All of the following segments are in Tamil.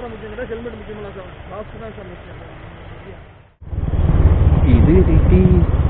தான் முக்கியம் கிடையாது ஹெல்மெட் முக்கியமில்ல சார் மாஸ்க் தான் சார் முக்கியம் இது டிடி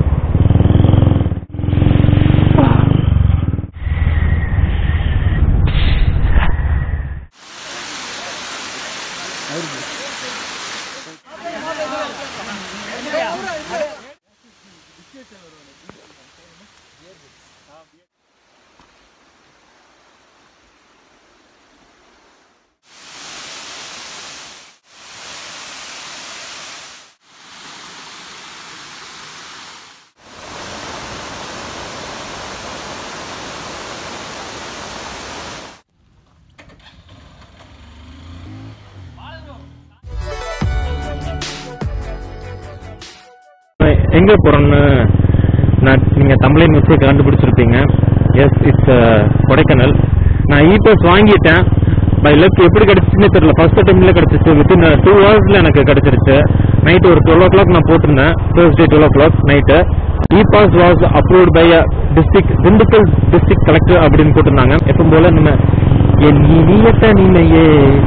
எங்க போறோம்னு நான் நீங்க தமிழை வச்சு கண்டுபிடிச்சிருப்பீங்க எஸ் இட்ஸ் கொடைக்கானல் நான் இ பாஸ் வாங்கிட்டேன் பை லக் எப்படி கிடைச்சிச்சுன்னு தெரியல ஃபர்ஸ்ட் டைம்ல கிடைச்சிச்சு வித்தின் டூ ஹவர்ஸ்ல எனக்கு கிடைச்சிருச்சு நைட் ஒரு டுவெல் ஓ கிளாக் நான் போட்டிருந்தேன் Thursday twelve o'clock night E pass was approved by district Dindigul district collector அப்படின்னு போட்டிருந்தாங்க எப்பவும் போல நம்ம என் இனிய தனிமையே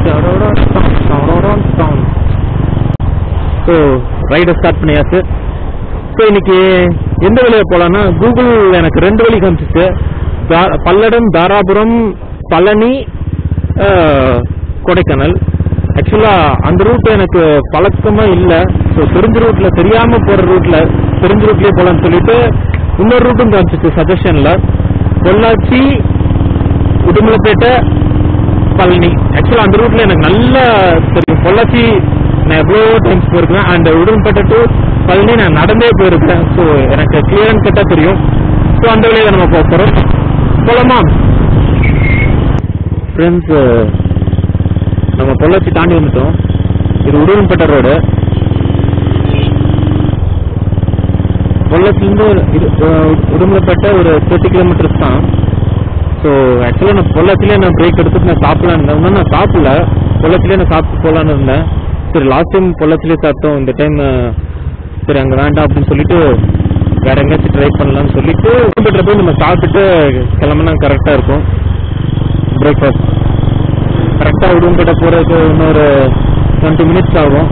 ஸோ ரைடை ஸ்டார்ட் பண்ணியாச்சு ஸோ இன்னைக்கு எந்த வழியா போலாம்னா கூகுள் எனக்கு ரெண்டு வழி காமிச்சிச்சு தா- பல்லடம் தாராபுரம் பழனி அஹ், கொடைக்கானல் ஆக்சுவலா அந்த ரூட் எனக்கு பழக்கமா இல்ல ஸோ தெரிஞ்ச ரூட்ல தெரியாம போற ரூட்ல தெரிஞ்ச ரூட்லயே போலாம்னு சொல்லிட்டு இன்னொரு ரூட்டும் காமிச்சிச்சு சஜஷன்ல பொள்ளாச்சி உடுமலைப்பேட்டை பழனி ஆக்சுவலா அந்த ரூட்ல எனக்கு நல்லா தெரியும் பொள்ளாச்சி நான் எவ்வளோ டைம்ஸ் போயிருக்கேன் அண்ட் உடுமலைப்பேட்டை டு பழனி நான் நடந்தே போயிருக்கேன் ஸோ எனக்கு கிளியர் அண்ட் கட்டா தெரியும் ஸோ அந்த வழியில நம்ம போக போறோம் போலாமா ஃப்ரெண்ட்ஸ் நம்ம பொள்ளாச்சி தாண்டி வந்துட்டோம் இது உடுமலைப்பேட்டை ரோடு பொள்ளாச்சிலேருந்து இது அஹ், உடுமலைப்பேட்டை ஒரு தேர்ட்டி கிலோமீட்டர்ஸ் தான் ஸோ ஆக்சுவலாக நான் பொள்ளாச்சிலே நான் பிரேக் எடுத்துட்டு நான் சாப்பிடலான்னு இருந்தேன் இன்னும் நான் சாப்பிடல பொள்ளாச்சிலே நான் சாப்பிட்டு போகலான்னு இருந்தேன் சரி லாஸ்ட் டைம் பொள்ளாச்சிலே சாப்பிட்டோம் இந்த டைம் சரி அங்கே வேண்டாம் அப்படின்னு சொல்லிட்டு வேற எங்கேயாச்சும் ட்ரை பண்ணலாம்னு சொல்லிட்டு உடுமலைப்பேட்டை போய் நம்ம சாப்பிட்டுட்டு கிளம்புனா கரெக்டாக இருக்கும் பிரேக்ஃபாஸ்ட் கரெக்டாக உடுமலைப்பேட்டை போகிறதுக்கு இன்னொரு டுவெண்ட்டி மினிட்ஸ் ஆகும்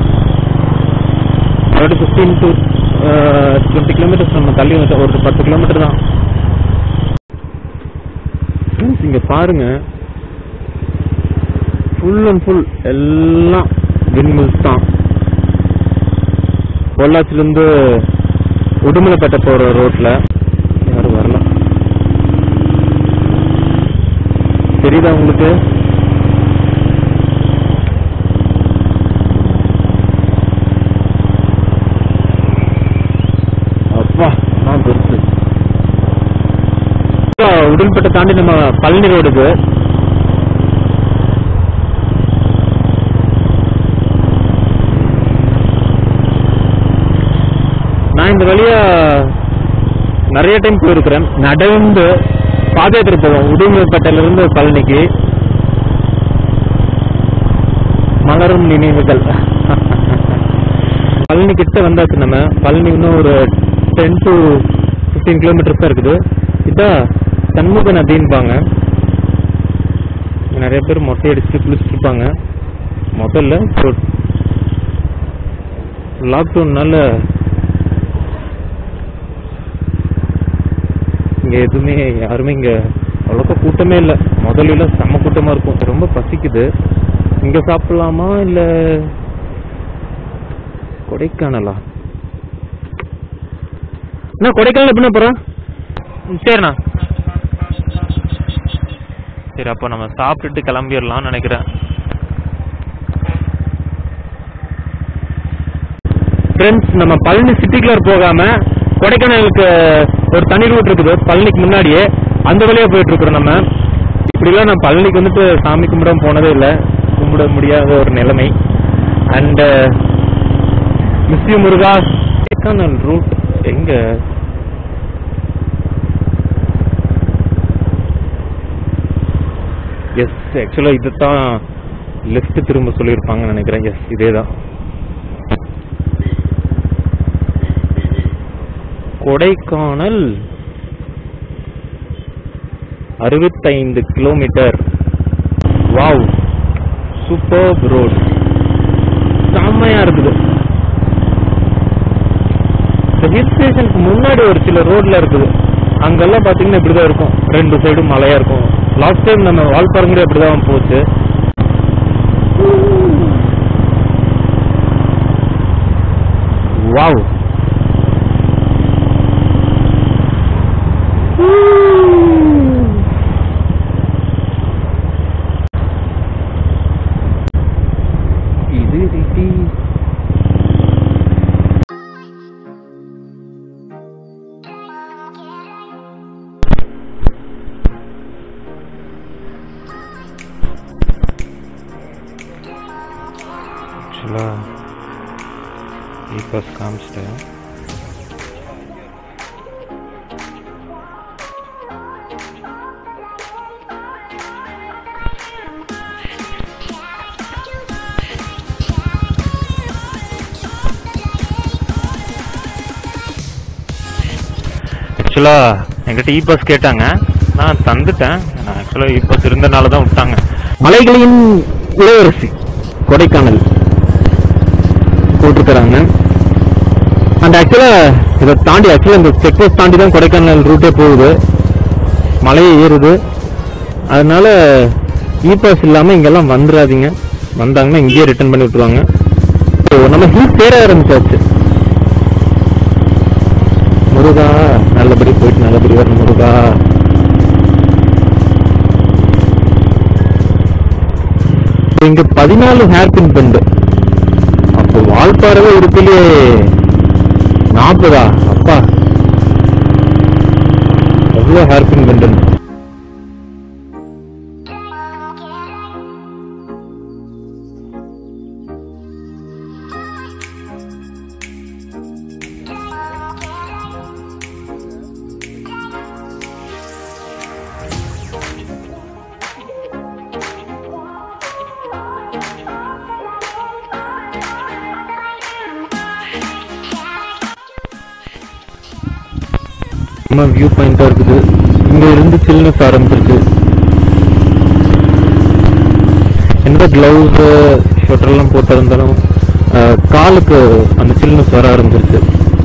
அதாவது ஃபிஃப்டீன் டு டுவெண்ட்டி கிலோமீட்டர்ஸ் நம்ம தள்ளி வந்துட்டோம் ஒரு பத்து கிலோமீட்டர் தான் ஃப்ரெண்ட்ஸ் இங்க பாருங்க ஃபுல் அண்ட் ஃபுல் எல்லாம் விண்மில்ஸ் தான் பொள்ளாச்சிலேருந்து உடுமலைப்பேட்டை போற ரோட்ல யாரும் வரல தெரியுதா உங்களுக்கு அப்பா நான் பெருசு இப்போ உடன்பட்ட தாண்டி நம்ம பழனி ரோடுக்கு நான் இந்த வழியா நிறைய டைம் போயிருக்கிறேன் நடந்து பாத யாத்திரை போவோம் உடுமலைப்பேட்டையில இருந்து பழனிக்கு மலரும் நினைவுகள் பழனி கிட்ட வந்தாச்சு நம்ம பழனி இன்னும் ஒரு டென் டு ஃபிஃப்டீன் கிலோமீட்டர்ஸ் தான் இருக்குது இதான் சண்முக நதின்பாங்க இங்க நிறைய பேர் மொட்டை அடிச்சுட்டு குளிச்சுட்டு இருப்பாங்க முதல்ல லாக்டவுன்னால இங்க எதுவுமே யாருமே இங்க அவ்வளோக்கா கூட்டமே இல்லை முதல்ல எல்லாம் செம்ம கூட்டமா இருக்கும் ரொம்ப பசிக்குது இங்க சாப்பிடலாமா இல்ல கொடைக்கானலா அண்ணா கொடைக்கானல் எப்படிண்ணா போறோம் ம், சரிண்ணா சரி அப்போ நம்ம சாப்பிட்டுட்டு கிளம்பிடலாம்னு நினைக்கிறேன் ஃப்ரெண்ட்ஸ் நம்ம பழனி சிட்டிக்குள்ள போகாம கொடைக்கானலுக்கு ஒரு தனி ரூட் இருக்குது பழனிக்கு முன்னாடியே அந்த வழியா போயிட்டு இருக்கிறோம் நம்ம இப்படிலாம் நான் பழனிக்கு வந்துட்டு சாமி கும்பிடாம போனதே இல்லை கும்பிட முடியாத ஒரு நிலைமை and miss you Muruga Kodaikanal route எங்க எஸ் ஆக்சுவலாக இது தான் லெஃப்ட் திரும்ப சொல்லியிருப்பாங்கன்னு நினைக்கிறேன் எஸ் இதே தான் கொடைக்கானல் அறுபத்தைந்து கிலோமீட்டர் வாவ் சூப்பர் ரோட் செம்மையா இருக்குது இந்த ஹில் ஸ்டேஷனுக்கு முன்னாடி ஒரு சில ரோட்ல இருக்குது அங்கெல்லாம் பாத்தீங்கன்னா இப்படிதான் இருக்கும் ரெண்டு சைடும் மலையா இருக்கும் லாஸ்ட் டைம் நம்ம வால்பாறங்கடி அப்படிதான் போச்சு வாவ் இது இது ஆக்சுவலாக இ பாஸ் காமிச்சிட்டேன் ஆக்சுவலாக என்கிட்ட இ பாஸ் கேட்டாங்க நான் தந்துட்டேன் நான் ஆக்சுவலாக இ பாஸ் இருந்தனால தான் விட்டாங்க மலைகளின் இளவரசி கொடைக்கானல் போட்டிருக்கிறாங்க அண்ட் ஆக்சுவலாக இதை தாண்டி ஆக்சுவலாக இந்த செக் போஸ்ட் தாண்டி தான் கொடைக்கானல் ரூட்டே போகுது மலையை ஏறுது அதனால இ பாஸ் இல்லாமல் இங்கெல்லாம் வந்துடாதீங்க வந்தாங்கன்னா இங்கேயே ரிட்டர்ன் பண்ணி விட்டுருவாங்க So, நம்ம ஹில்ஸ் ஏற ஆரம்பிச்சாச்சு முருகா நல்லபடி போயிட்டு நல்லபடி வரணும் முருகா இங்க பதினாலு ஹேர் பின் பெண்டு அப்போ வால்பாறவே இருக்குலே நாற்பதா அப்பா எவ்வளோ ஹேர் பின் பெண்டு நம்ம வியூ பாயிண்டா இருக்குது இங்க இருந்து சில்னஸ் ஆரம்பிச்சிருக்கு எந்த கிளவுஸ் ஷட்டர் எல்லாம் போட்டிருந்தாலும் அஹ், காலுக்கு அந்த சில்னஸ் வர ஆரம்பிச்சிருச்சு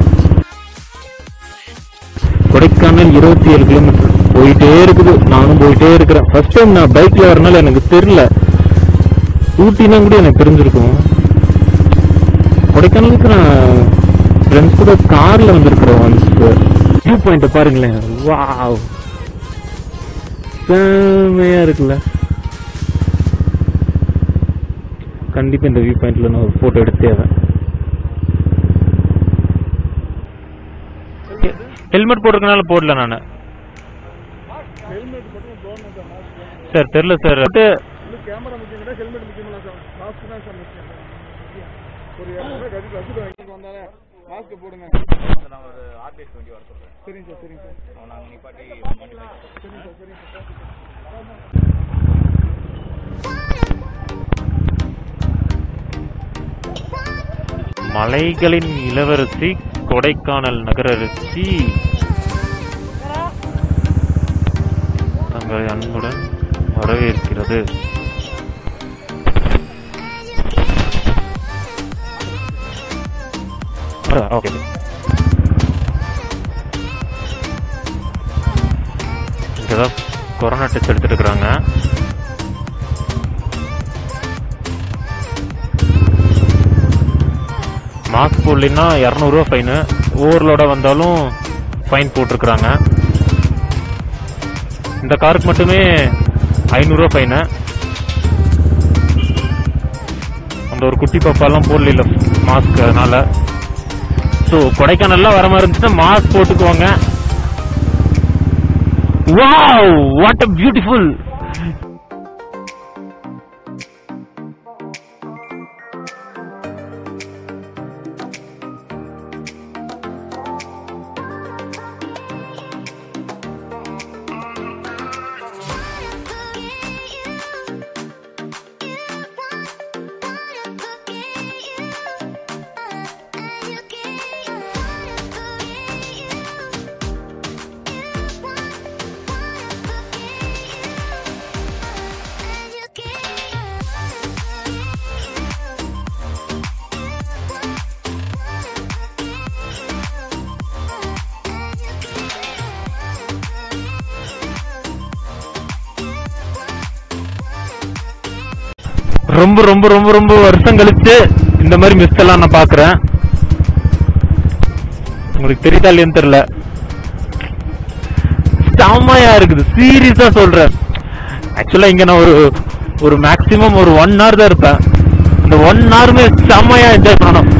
கொடைக்கானல் இருபத்தி ஏழு கிலோமீட்டர் போயிட்டே இருக்குது நானும் போயிட்டே இருக்கிறேன் ஃபர்ஸ்ட் டைம் நான் பைக்ல வரனால எனக்கு தெரியல ஊட்டினா கூட எனக்கு தெரிஞ்சிருக்கும் கொடைக்கானலுக்கு நான் ஃப்ரெண்ட்ஸ் கூட கார்ல வந்திருக்கிறோம் ஒன்ஸ் வியூ பாயிண்ட் பாருங்களேன் வாவ் செம்மையா இருக்குல்ல கண்டிப்பா இந்த வியூ பாயிண்ட்ல நான் ஒரு போட்டோ எடுத்தே ஆவேன் ஹெல்மெட் போட்டிருக்கனால போடல நான் ஹெல்மெட் மட்டும் கவர்மெண்ட் மாஸ்க் சார் தெரியல சார் இன்னும் கேமரா முக்கியம் கிடையாது ஹெல்மெட் முக்கியமில்ல சார் மாஸ்க் தான் சார் முக்கியம் ஒரு இரநூறுவா கட்டி ரசீது வாங்கிட்டு வந்தாலே மாஸ்க் போடுங்க நான் ஒரு ஆர்பிஎஸ் வண்டி வர சொல்றேன் சரிங்க சார் சரிங்க சார் நாங்கள் நிப்பாட்டி வண்டி போயிட்டு சரிங்க சார் சரிங்க சார் மலைகளின் இளவரசி கொடைக்கானல் நகரரசி தங்களை அன்புடன் வரவேற்கிறது ஓகே இங்கதான் கொரோனா டெஸ்ட் எடுத்துட்டு இருக்கிறாங்க மாஸ்க் போடலைன்னா இரநூறுவா ஃபைனு ஓவர்லோட வந்தாலும் ஃபைன் போட்டிருக்கிறாங்க இந்த காருக்கு மட்டுமே ஐநூறுரூவா ஃபைனு அந்த ஒரு குட்டி பாப்பாலாம் போடல மாஸ்க் அதனால ஸோ கொடைக்கானல்லாம் வர மாதிரி இருந்துச்சுன்னா மாஸ்க் போட்டுக்குவாங்க வாவ் வாட் அ பியூட்டிஃபுல் ரொம்ப ரொம்ப ரொம்ப ரொம்ப வருஷம் கழிச்சு இந்த மாதிரி மிஸ் எல்லாம் நான் பாக்குறேன் உங்களுக்கு தெரியுதா இல்லையான்னு தெரியல செம்மையா இருக்குது சீரியஸா சொல்றேன் ஆக்சுவலா இங்க நான் ஒரு ஒரு மேக்ஸிமம் ஒரு ஒன் ஹவர் தான் இருப்பேன் இந்த ஒன் ஹவருமே செம்மையா என்ஜாய் பண்ணணும்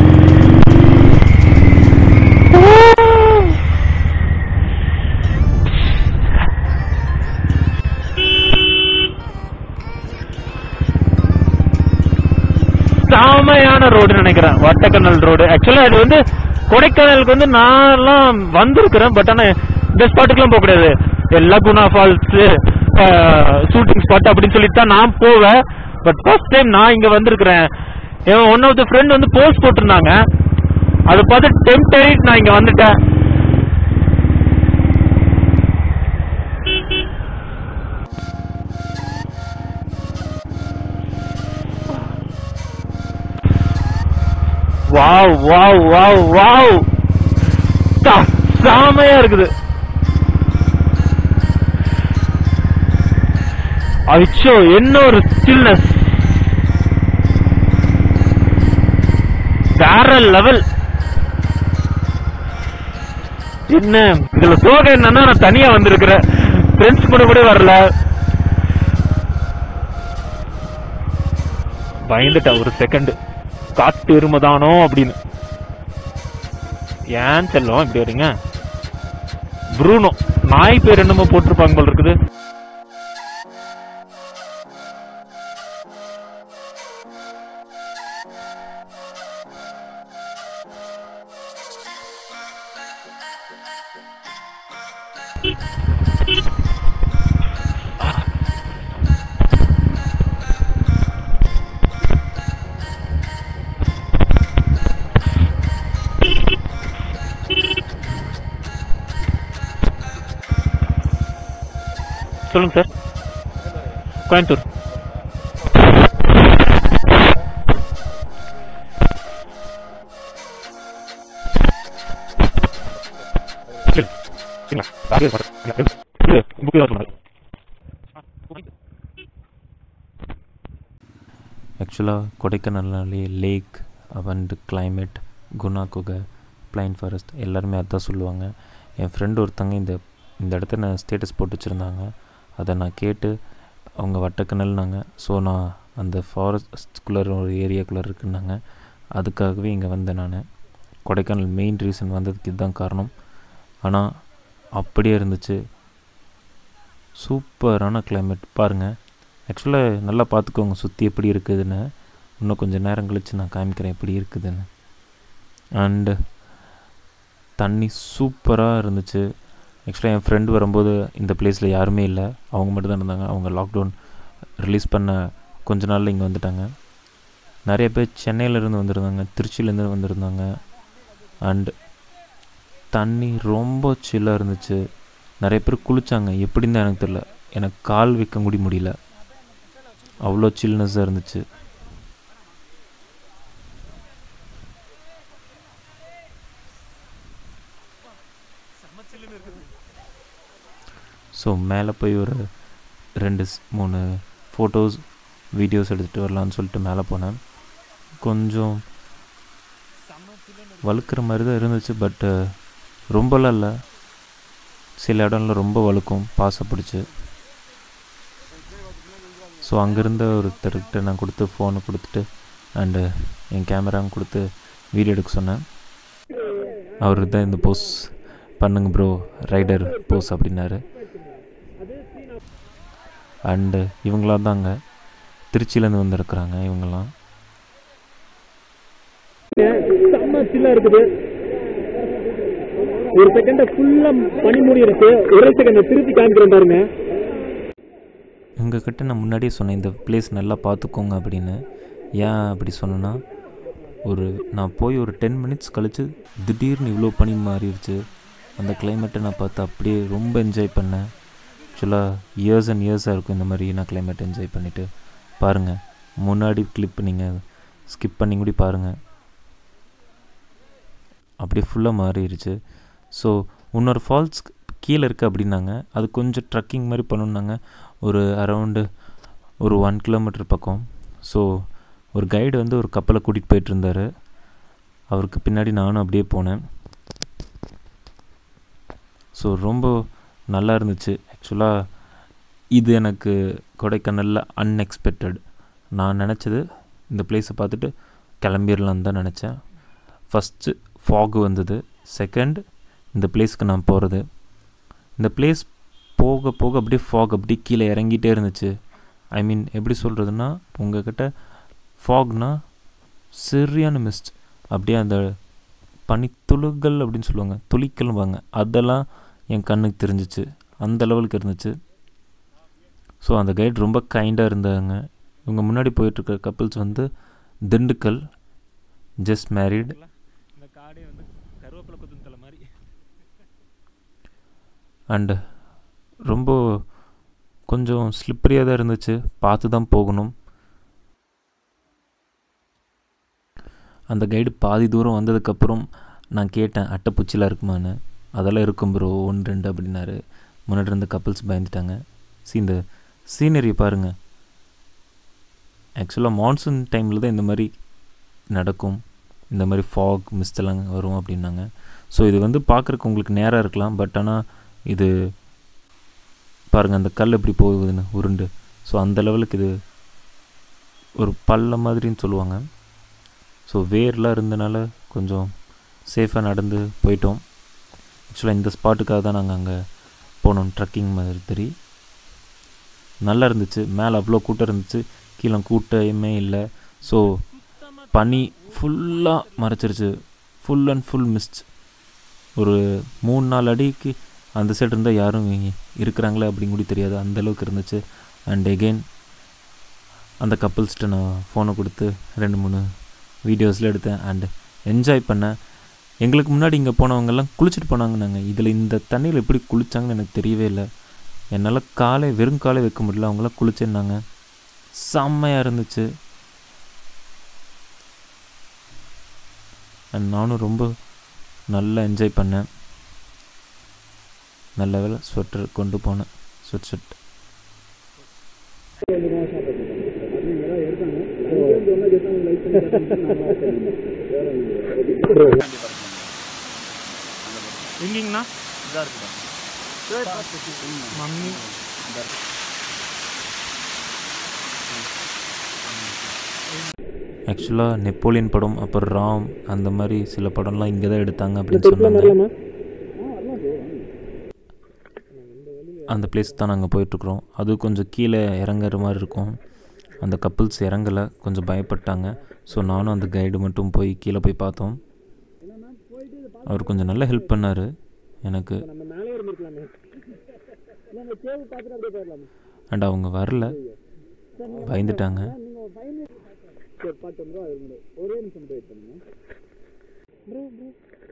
செமையான ரோடு நினைக்கிறேன் வட்டக்கண்ணல் ரோடு ஆக்சுவலா இது வந்து கொடைக்கானலுக்கு வந்து நான்லாம் வந்திருக்கிறேன் பட் ஆனா இந்த ஸ்பாட்டுக்குலாம் போக கூடாது எல்லா குணா ஃபால்ஸ் ஷூட்டிங் ஸ்பாட் அப்படின்னு சொல்லிட்டு தான் நான் போவேன் பட் ஃபர்ஸ்ட் டைம் நான் இங்க வந்திருக்கிறேன் என் ஒன் ஆஃப் த ஃப்ரெண்ட் வந்து போஸ்ட் போட்டிருந்தாங்க அதை பார்த்து டெம்ட் ஆயிட்டு நான் இங்க வந்துட்டேன் வாவ் வாவ் வாவ் வாவ் சா- செமையா இருக்குது அச்சோ என்ன ஒரு ஸ்டில்னஸ் வேற லெவல் என்ன இதுல சோகம் என்னன்னா நான் தனியா வந்திருக்கிறேன் ஃப்ரெண்ட்ஸ் கூட கூட வரல பயந்துட்டேன் ஒரு செகண்ட் காட்டு எருமதானோ அப்படின்னு ஏன் செல்லம் இப்படி வரீங்க ப்ரூனோ நாய் பேர் என்னமோ போட்டிருப்பாங்க போல இருக்குது சொல்லுங்க சார் கோயம்புத்தூர் ஆக்சுவலாக கொடைக்கானல்னாலே லேக் அண்ட் climate குணா குகை பிளைன் ஃபாரஸ்ட் எல்லாருமே அதான் சொல்லுவாங்க என் ஃப்ரெண்டு ஒருத்தங்க இந்த இந்த இடத்த நான் ஸ்டேட்டஸ் போட்டு வச்சுருந்தாங்க அதை நான் கேட்டு அவங்க வட்டக்கணல்னாங்க ஸோ நான் அந்த ஃபாரஸ்ட்குள்ளே ஒரு ஏரியாக்குள்ளே இருக்குன்னாங்க அதுக்காகவே இங்கே வந்தேன் நான் கொடைக்கானல் மெயின் ரீசன் வந்ததுக்கு இதுதான் காரணம் ஆனால் அப்படியே இருந்துச்சு சூப்பரான climate பாருங்கள் ஆக்சுவலாக நல்லா பார்த்துக்கோங்க சுற்றி எப்படி இருக்குதுன்னு இன்னும் கொஞ்சம் நேரம் கழித்து நான் காமிக்கிறேன் எப்படி இருக்குதுன்னு அண்டு தண்ணி சூப்பராக இருந்துச்சு ஆக்சுவலாக என் ஃப்ரெண்டு வரும்போது இந்த பிளேஸில் யாருமே இல்லை அவங்க மட்டும் தான் இருந்தாங்க அவங்க லாக்டவுன் ரிலீஸ் பண்ண கொஞ்ச நாளில் இங்கே வந்துட்டாங்க நிறைய பேர் சென்னையிலேருந்து வந்திருந்தாங்க திருச்சியிலேருந்து வந்திருந்தாங்க அண்டு தண்ணி ரொம்ப சில்லாக இருந்துச்சு நிறைய பேர் குளிச்சாங்க எப்படின்னு தான் எனக்கு தெரியல எனக்கு கால் வைக்க கூட முடியல அவ்வளோ சில்னஸாக இருந்துச்சு ஸோ மேலே போய் ஒரு ரெண்டு ஸ்- மூணு ஃபோட்டோஸ் வீடியோஸ் எடுத்துகிட்டு வரலான்னு சொல்லிட்டு மேலே போனேன் கொஞ்சம் வழுக்கிற மாதிரி தான் இருந்துச்சு பட்டு ரொம்பலாம் இல்லை சில இடம்ல ரொம்ப வழுக்கும் பாசை பிடிச்சி ஸோ அங்கேருந்த ஒருத்தர்கிட்ட நான் கொடுத்து ஃபோனை கொடுத்துட்டு அண்டு என் கேமராவும் கொடுத்து வீடியோ எடுக்க சொன்னேன் அவர் தான் இந்த போஸ் பண்ணுங்க ப்ரோ ரைடர் போஸ் அப்படின்னாரு அண்டு இவங்களாம் தாங்க திருச்சியிலேருந்து வந்திருக்கிறாங்க இவங்கெல்லாம் செம்ம சில்லா இருக்குது ஒரு செகண்ட் ஃபுல்லா பனி மூடி இருக்கு ஒரே செகண்ட் திருப்பி காமிக்கிறேன் பாருங்க உங்ககிட்ட நான் முன்னாடியே சொன்னேன் இந்த பிளேஸ் நல்லா பார்த்துக்கோங்க அப்படின்னு ஏன் அப்படி சொன்னேன்னா ஒரு நான் போய் ஒரு டென் மினிட்ஸ் கழித்து திடீர்னு இவ்வளோ பனி மாறிடுச்சு அந்த கிளைமேட்டை நான் பார்த்து அப்படியே ரொம்ப என்ஜாய் பண்ணேன் ஆக்சுவலாக இயர்ஸ் அண்ட் இயர்ஸாக இருக்கும் இந்த மாதிரி நான் கிளைமேட் என்ஜாய் பண்ணிவிட்டு பாருங்கள் முன்னாடி கிளிப் நீங்கள் ஸ்கிப் பண்ணி கூட பாருங்கள் அப்படியே ஃபுல்லாக மாறிடுச்சு ஸோ இன்னொரு ஃபால்ஸ் கீழே இருக்குது அப்படின்னாங்க அது கொஞ்சம் ட்ரக்கிங் மாதிரி பண்ணணுன்னாங்க ஒரு அரவுண்டு ஒரு ஒன் கிலோமீட்டர் பக்கம் ஸோ ஒரு கைடு வந்து ஒரு கப்பலை கூட்டிகிட்டு போயிட்டு இருந்தார் அவருக்கு பின்னாடி நானும் அப்படியே போனேன் ஸோ ரொம்ப நல்லா இருந்துச்சு ஆக்சுவலாக இது எனக்கு கொடைக்கானலில் அன்எக்ஸ்பெக்டட் நான் நினச்சது இந்த பிளேஸை பார்த்துட்டு கிளம்பிடலான்னு தான் நினச்சேன் ஃபஸ்ட்டு ஃபாக் வந்தது செகண்ட் இந்த பிளேஸ்க்கு நான் போகிறது இந்த பிளேஸ் போக போக அப்படியே ஃபாக் அப்படியே கீழே இறங்கிட்டே இருந்துச்சு ஐ மீன் எப்படி சொல்கிறதுனா உங்ககிட்ட ஃபாக்னா சரியான மிஸ்ட் அப்படியே அந்த பனித்துளிகள் அப்படின்னு சொல்லுவாங்க துளிக்கல்வாங்க அதெல்லாம் என் கண்ணுக்கு தெரிஞ்சிச்சு அந்த லெவலுக்கு இருந்துச்சு ஸோ அந்த கைட் ரொம்ப கைண்டாக இருந்தாங்க இவங்க முன்னாடி போயிட்டுருக்க கப்பிள்ஸ் வந்து திண்டுக்கல் ஜஸ்ட் மேரிட் இந்த காடே வந்து கருவேப்பிலை கொத்து தலை மாதிரி அண்டு ரொம்ப கொஞ்சம் ஸ்லிப்பரியாக தான் இருந்துச்சு பார்த்து தான் போகணும் அந்த கைடு பாதி தூரம் வந்ததுக்கப்புறம் நான் கேட்டேன் அட்டைப்பூச்சிலாம் இருக்குமான்னு அதெல்லாம் இருக்கும் ப்ரோ ஒன்று ரெண்டு அப்படின்னாரு முன்னாடி இருந்த கப்பிள்ஸ் பயந்துட்டாங்க சி இந்த சீனரி பாருங்கள் ஆக்சுவலாக மான்சூன் டைமில் தான் இந்த மாதிரி நடக்கும் இந்த மாதிரி ஃபாக் மிஸ்டெல்லாம் வரும் அப்படின்னாங்க ஸோ இது வந்து பார்க்குறக்கு உங்களுக்கு நேராக இருக்கலாம் பட் ஆனால் இது பாருங்கள் அந்த கல் எப்படி போகுதுன்னு உருண்டு ஸோ அந்த லெவலுக்கு இது ஒரு பள்ள மாதிரின்னு சொல்லுவாங்க ஸோ வேர்லாம் இருந்தனால கொஞ்சம் சேஃபாக நடந்து போயிட்டோம் ஆக்சுவலாக இந்த ஸ்பாட்டுக்காக தான் நாங்கள் அங்கே போனோம் ட்ரக்கிங் மாதிரி நல்லா இருந்துச்சு மேலே அவ்வளோ கூட்டம் இருந்துச்சு கீழே கூட்டமே இல்லை ஸோ பனி ஃபுல்லாக மறைச்சிருச்சு ஃபுல் அண்ட் ஃபுல் மிஸ்ட் ஒரு மூணு நாலு அடிக்கு அந்த சைடு இருந்தால் யாரும் இருக்கிறாங்களே அப்படின்னு கூட தெரியாது அந்த அளவுக்கு இருந்துச்சு அண்ட் எகெயின் அந்த கப்புள்ஸ்கிட்ட நான் ஃபோனை கொடுத்து ரெண்டு மூணு வீடியோஸில் எடுத்தேன் அண்ட் என்ஜாய் பண்ணேன் எங்களுக்கு முன்னாடி இங்கே போனவங்கெல்லாம் குளிச்சுட்டு போனாங்க நாங்கள் இதில் இந்த தண்ணியில் எப்படி குளிச்சாங்கன்னு எனக்கு தெரியவே இல்லை என்னால் காலை வெறும் காலை வைக்க முடியல அவங்களாம் குளிச்சிருந்தாங்க செம்மையாக இருந்துச்சு அண்ட் நானும் ரொம்ப நல்லா என்ஜாய் பண்ணேன் நல்ல வேலை ஸ்வெட்டர் கொண்டு போனேன் ஸ்வெட் ஷர்ட் எங்கேங்கண்ணா இதாக இருக்குது மம்மி ஆக்சுவலாக நெப்போலியன் படம் அப்புறம் ராம் அந்த மாதிரி சில படம்லாம் இங்கே தான் எடுத்தாங்க அப்படின்னு சொன்னாங்க அந்த பிளேஸ் தான் நாங்கள் போயிட்டுருக்குறோம் அது கொஞ்சம் கீழே இறங்குற மாதிரி இருக்கும் அந்த கப்புள்ஸ் இறங்கலை கொஞ்சம் பயப்பட்டாங்க ஸோ நானும் அந்த கைடு மட்டும் போய் கீழே போய் பார்த்தோம் அவர் கொஞ்சம் நல்லா ஹெல்ப் பண்ணார் எனக்கு நம்ம மேலே இருந்திருக்கலாமே நம்ம கேவு பார்த்துட்டு அப்படியே போயிடலாமே அண்ட் அவங்க வரல பயந்துட்டாங்க சரி பாட்டு வந்து அது ஒரே நிமிஷம் வெயிட் பண்ணுங்க ப்ரோ ப்ரோ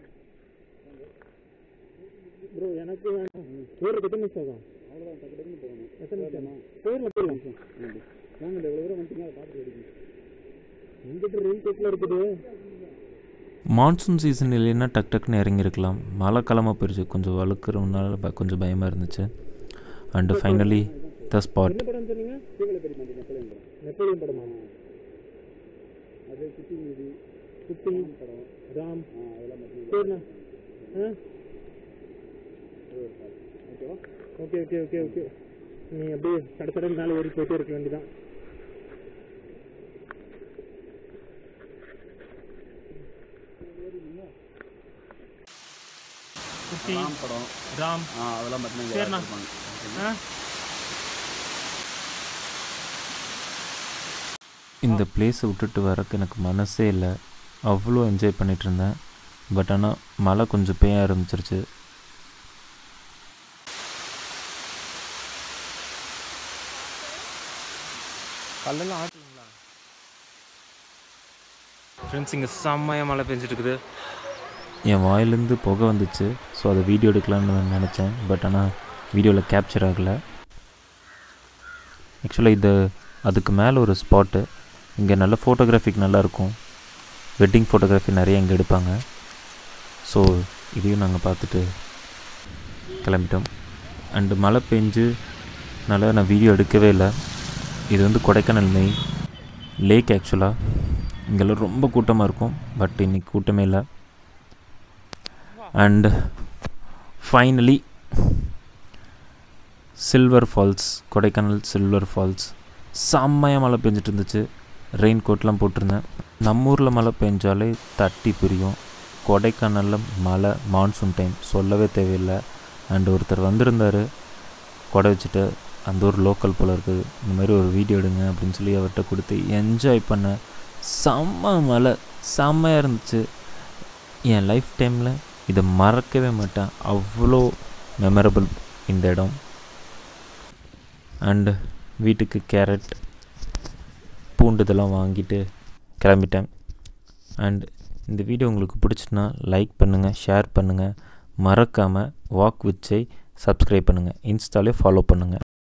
ப்ரோ எனக்கு வேணும் ஒரு எத்தனை நிமிஷம் ஆகும் அவ்வளோதான் டக்கு டக்குனு போகணும் எத்தனை நிமிஷம் போயிடலாம் போயிடலாம் வாங்க இந்த எவ்வளோ தூரம் வந்துட்டீங்க அதை பார்த்து எடுங்க எங்கிட்ட ரெயின் டெக்கில் இருக்குது மான்சூன் சீசன் இல்லைன்னா டக் டக்குன்னு இறங்கியிருக்கலாம் மழை காலமாக போயிடுச்சு கொஞ்சம் வழுக்கிறதுனால ப கொஞ்சம் பயமாக இருந்துச்சு அண்டு ஃபைனலி த ஸ்பாட் என்ன படம் சொன்னீங்க சீவலை பெரிய மாட்டேன் நெப்போலியன் படம் நெப்போலியன் படமா அது குட்டி மூவி குட்டி படம் ராம் அதெல்லாம் சரிண்ணா ஆ ஓகே ஓகே ஓகே ஓகே நீ அப்படியே சட சடன் மேலே ஏறி போயிட்டே இருக்க வேண்டியதான் குட்டி படம் ராம் ஆ அதெல்லாம் பார்த்தீங்கன்னா சரிண்ணா. ஆ இந்த பிளேஸை விட்டுட்டு வரக்கு எனக்கு மனசே இல்லை அவ்வளோ என்ஜாய் பண்ணிட்டு இருந்தேன் பட் ஆனால் மழை கொஞ்சம் பெய்ய ஆரம்பிச்சிருச்சு கல்லெல்லாம் ஆட்டுங்களா ஃப்ரெண்ட்ஸ் இங்கே செம்மையாக மழை பெஞ்சிட்டு இருக்குது என் வாயிலேருந்து புகை வந்துச்சு ஸோ அதை வீடியோ எடுக்கலான்னு நான் நினச்சேன் பட் ஆனால் வீடியோவில் கேப்சர் ஆகலை ஆக்சுவலாக இது அதுக்கு மேலே ஒரு ஸ்பாட்டு இங்கே நல்ல ஃபோட்டோகிராஃபிக் நல்லாயிருக்கும் வெட்டிங் ஃபோட்டோகிராஃபி நிறைய இங்கே எடுப்பாங்க ஸோ இதையும் நாங்கள் பார்த்துட்டு கிளம்பிட்டோம் அண்டு மழை பெஞ்சு நல்லா நான் வீடியோ எடுக்கவே இல்லை இது வந்து கொடைக்கானல் மெய் லேக் ஆக்சுவலாக இங்கெல்லாம் ரொம்ப கூட்டமாக இருக்கும் பட் இன்னைக்கு கூட்டமே இல்லை and finally silver falls Kodaikanal silver falls செம்மையாக மழை பெஞ்சிட்டு இருந்துச்சு ரெயின் கோட்லாம் போட்டிருந்தேன் நம்ம ஊரில் மழை பெஞ்சாலே தட்டி பிரியும் கொடைக்கானலில் மழை மான்சூன் டைம் சொல்லவே தேவையில்லை அண்ட் ஒருத்தர் வந்திருந்தார் கொடை வச்சுட்டு அந்த ஒரு லோக்கல் போல் இருக்குது இந்த மாதிரி ஒரு வீடியோ எடுங்க அப்படின்னு சொல்லி அவர்கிட்ட கொடுத்து என்ஜாய் பண்ண செம்ம மழை செம்மையாக இருந்துச்சு என் லைஃப் டைமில் இதை மறக்கவே மாட்டேன் அவ்வளோ மெமரபிள் இந்த இடம் அண்டு வீட்டுக்கு கேரட் பூண்டு இதெல்லாம் வாங்கிட்டு கிளம்பிட்டேன் அண்ட் இந்த வீடியோ உங்களுக்கு பிடிச்சுன்னா லைக் பண்ணுங்கள் ஷேர் பண்ணுங்கள் மறக்காமல் வாக் விச்சை சப்ஸ்கிரைப் பண்ணுங்கள் இன்ஸ்டாலே ஃபாலோ பண்ணுங்கள்